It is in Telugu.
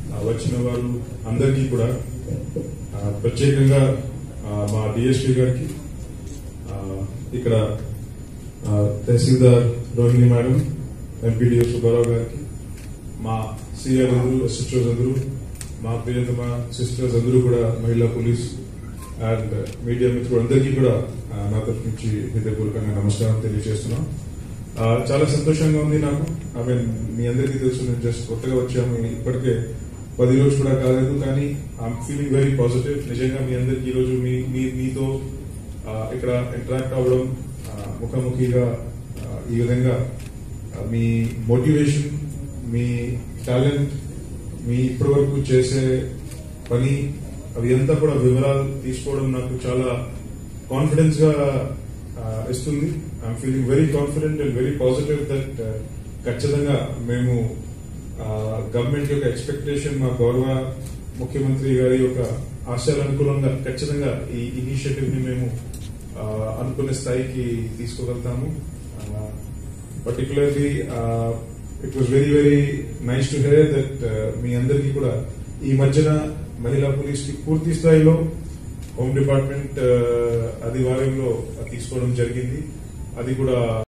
ఆ, వచ్చిన వారు అందరికీ కూడా ఆ, ప్రత్యేకంగా ఆ, మా డిఎస్పీ గారికి ఆ, ఇక్కడ ఆ, తహసీల్దార్ రోహిణి మేడం ఎంపీడీఓ సుబ్బారావు గారికి మా సీఆర్ అందరూ సిస్టర్స్ అందరూ మా ప్రియతమ సిస్టర్స్ అందరూ కూడా మహిళా పోలీస్ అండ్ మీడియా మిత్రులు అందరికీ కూడా ఆ, నా తరఫు నుంచి హృదయపూర్వకంగా నమస్కారం తెలియజేస్తున్నాం ఆ, చాలా సంతోషంగా ఉంది నాకు ఐ మీన్ మీ అందరికీ తెలుసు నేను జస్ట్ కొత్తగా వచ్చాము ఇప్పటికే పది రోజు కూడా కాలేదు కానీ ఐఎమ్ ఫీలింగ్ వెరీ పాజిటివ్ నిజంగా మీ అందరికీ ఈ రోజు మీ మీ- మీతో ఆ, ఇక్కడ ఇంటరాక్ట్ అవ్వడం ఆ, ముఖాముఖిగా ఆ, ఈ విధంగా ఆ, మీ మోటివేషన్ మీ టాలెంట్ మీ ఇప్పటి వరకు చేసే పని అవి అంతా కూడా వివరాలు తీసుకోవడం నాకు చాలా కాన్ఫిడెన్స్ గా ఆ, ఇస్తుంది I'm feeling very confident and very positive that ఖచ్చితంగా మేము గవర్నమెంట్ యొక్క ఎక్స్పెక్టేషన్ మా గౌరవ ముఖ్యమంత్రి గారి యొక్క ఆశయాల అనుకూలంగా ఖచ్చితంగా ఈ ఇనిషియేటివ్ ని మేము ఆ, అనుకునే స్థాయికి తీసుకోగలుగుతాము particularly it was very very nice to hear that మీ అందరికీ కూడా ఈ మధ్యన మహిళా పోలీస్ కి పూర్తి స్థాయిలో హోమ్ డిపార్ట్మెంట్ ఆదివారంలో తీసుకోవడం జరిగింది అది కూడా